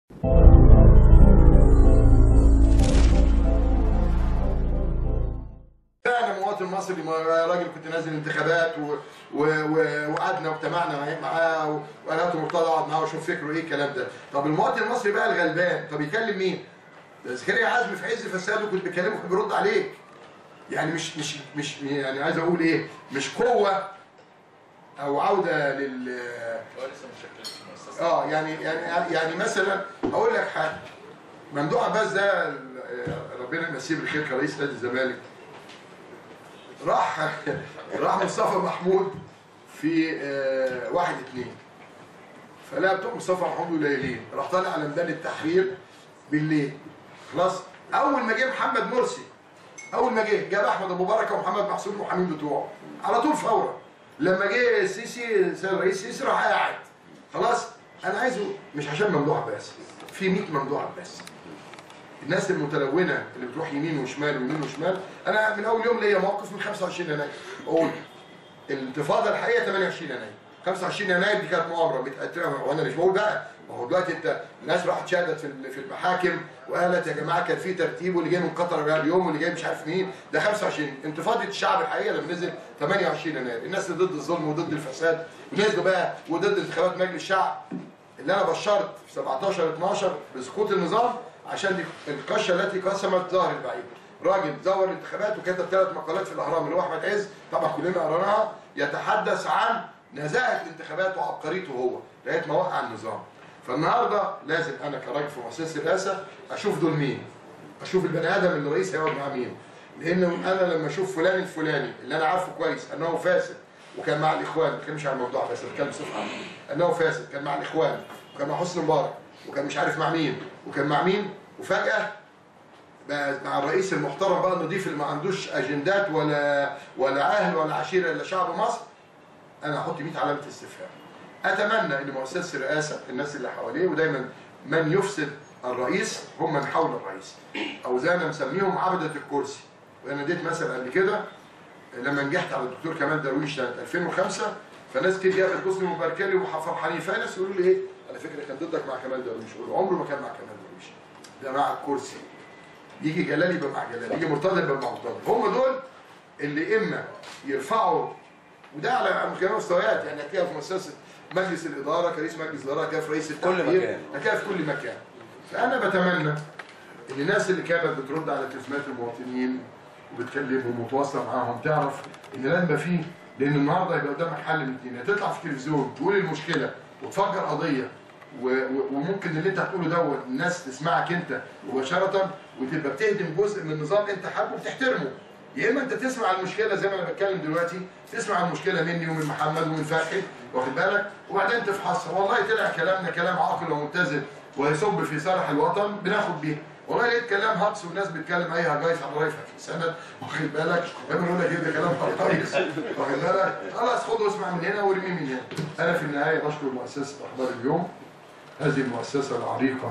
انا مواطن مصري ما- راجل كنت نازل انتخابات و- و- و- وقعدنا واجتمعنا معاه و- وانا كنت مرتضى اقعد معاه واشوف فكره ايه الكلام ده طب المواطن المصري بقى الغلبان طب يكلم مين؟ ده زكريا عزمي في عز فساده كنت بكلمه كان بيرد عليك يعني مش مش مش يعني عايز اقول ايه مش قوه او عوده لل هو لسه ما شكلش مؤسسه اه يعني يعني يعني مثلا اقول لك حاجه ممدوح عباس ده ال- ربنا يمسيه بالخير كرئيس نادي الزمالك راح راح مصطفى محمود في آه، واحد اتنين فلا بتوع مصطفى محمود قليلين راح طالع على ميدان التحرير بالليل خلاص اول ما جه محمد مرسي اول ما جه جاب احمد ابو بركه ومحمد محسوب المحامين بتوعه على طول فورا لما جه السيسي السيد الرئيس السيسي راح قاعد خلاص انا عايزه مش عشان ممدوح عباس في 100 ممدوح عباس الناس المتلونه اللي بتروح يمين وشمال ويمين وشمال انا من اول يوم ليا موقف من 25 يناير اقول الانتفاضه الحقيقه 28 يناير 25 يناير دي كانت مؤامره بتقتلها وانا مش بقول بقى ما هو دلوقتي انت الناس راحت شهدت في ال- في المحاكم وقالت يا جماعه كان في ترتيب واللي جاي من قطر جاي اليوم واللي جاي مش عارف مين ده 25 انتفاضه الشعب الحقيقه لما نزل 28 يناير الناس اللي ضد الظلم وضد الفساد ونزلوا بقى وضد انتخابات مجلس الشعب اللي انا بشرت في 17 12 بسقوط النظام عشان دي القشه التي قسمت ظهر البعيد راجل زور الانتخابات وكتب ثلاث مقالات في الاهرام اللي هو احمد عز طبعا كلنا قريناها يتحدث عن نزاهه الانتخابات وعبقريته هو لغايه ما وقع النظام فالنهارده لازم انا كراجل في مؤسسه الرئاسه اشوف دول مين اشوف البني ادم اللي الرئيس هيقعد معاه مين لان انا لما اشوف فلان الفلاني اللي انا عارفه كويس انه فاسد وكان مع الاخوان ما بتكلمش عن الموضوع بس بتكلم بصفه عامه انه فاسد كان مع الاخوان وكان مع حسني مبارك وكان مش عارف مع مين وكان مع مين وفجاه بقى مع الرئيس المحترم بقى النضيف اللي ما عندوش اجندات ولا ولا اهل ولا عشيره الا شعب مصر انا هحط 100 علامه استفهام اتمنى ان مؤسسه الرئاسه الناس اللي حواليه ودايما من يفسد الرئيس هم من حول الرئيس او زي ما مسميهم عبده الكرسي وانا اديت مثلا قبل كده لما نجحت على الدكتور كمال درويش سنه 2005 فناس كتير جابت حسني مباركلي وفرحانين فناس يقولوا لي ايه على فكره كان ضدك مع كمال درويش اقول له عمره ما كان مع كمال درويش ده مع الكرسي يجي جلال يبقى مع جلال يجي مرتضى يبقى مع مرتضى هم دول اللي اما يرفعوا وده على جميع المستويات يعني هتلاقيها في مؤسسه مجلس الاداره كرئيس مجلس الاداره هتلاقيها في رئيس التحرير مكان. هتلاقيها في كل مكان فانا بتمنى ان الناس اللي كانت بترد على تليفونات المواطنين وبتكلمهم وتواصل معاهم تعرف ان لازم يبقى فيه لان النهارده هيبقى قدامك حل من الاثنين يا تطلع في التلفزيون تقول المشكله وتفجر قضيه و- و- وممكن اللي انت هتقوله دوت الناس تسمعك انت مباشره وتبقى بتهدم جزء من نظام انت حابه وبتحترمه يا اما انت تسمع المشكله زي ما انا بتكلم دلوقتي تسمع المشكله مني ومن محمد ومن فتحي واخد بالك وبعدين تفحصها والله طلع كلامنا كلام عاقل ومتزن ويصب في صالح الوطن بناخد بيه والله لقيت كلام هجص والناس بتتكلم اي هجايس على رأي فتحي سند واخد بالك دايما يقول لك ايه ده كلام هجايس واخد بالك خلاص خد واسمع من هنا وارميه من هنا انا في النهايه بشكر مؤسسه اخبار اليوم هذه المؤسسه العريقه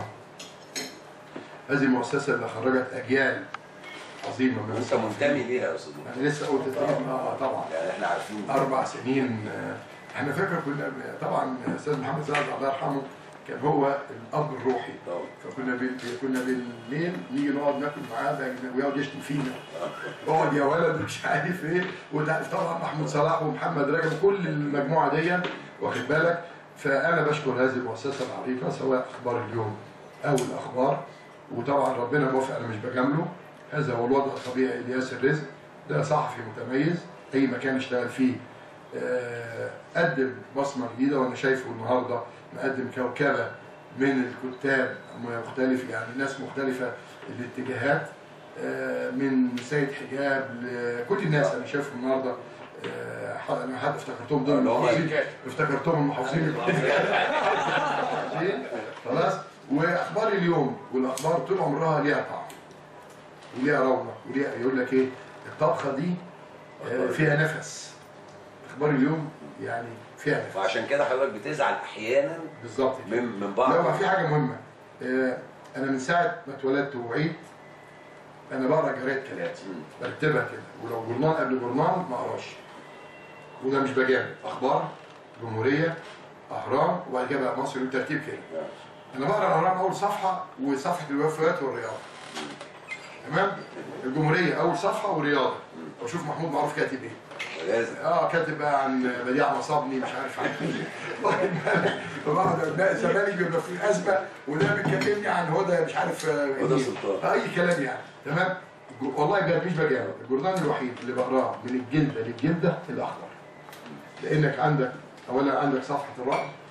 هذه المؤسسه اللي خرجت اجيال عظيمه من وانت منتمي ليها يا استاذ محمد. انا لسه قلت تقريبا اه طبعا يعني احنا عارفين اربع سنين آه، احنا فاكر كنا طبعا استاذ محمد سعد الله يرحمه كان هو الاب الروحي طبعا. فكنا بي... كنا بالليل نيجي نقعد ناكل معاه ده ويقعد يشتم فينا اقعد يا ولد مش عارف ايه وده طبعا محمود صلاح ومحمد رجب وكل المجموعه دي واخد بالك فانا بشكر هذه المؤسسه العريقه سواء اخبار اليوم او الاخبار وطبعا ربنا موافق انا مش بجامله هذا هو الوضع الطبيعي لياس الرزق ده صحفي متميز اي مكان اشتغل فيه آه، قدم بصمه جديده وانا شايفه النهارده مقدم كوكبه من الكتاب مختلف يعني ناس مختلفه الاتجاهات آه، من سيد حجاب لكل الناس انا شايفه النهارده آه، ح- انا حد افتكرتهم ضمن اللي هم المحافظين افتكرتهم المحافظين خلاص واخبار اليوم والاخبار طول عمرها ليها طعم وليها رونق وليها يقول لك ايه الطبخه دي آه، فيها نفس اخبار اليوم يعني فيها نفس وعشان كده حضرتك بتزعل احيانا بالظبط كده. من من لا بعض هو في حاجه مهمه آه، انا من ساعه ما اتولدت وعيت انا بقرا جرايد كالاتي برتبها كده ولو جورنال قبل جورنال ما اقراش وده مش بجامل اخبار جمهوريه اهرام وبعد كده بقى مصر بالترتيب كده انا بقرا الاهرام اول صفحه وصفحه الوفيات والرياضه تمام الجمهوريه اول صفحه ورياضه واشوف محمود معروف كاتب ايه لازم اه كاتب بقى عن بديع مصابني مش عارف عن ايه واخد بالك فبقعد ابناء الزمالك بيبقى في ازمه وده بيكلمني عن هدى مش عارف آه، هدى إيه. سلطان. آه، اي كلام يعني تمام جو- والله بجد مش بجامل الجورنال الوحيد اللي بقراه من الجلده للجلده الاخضر لانك عندك اولا عندك صفحه الرعب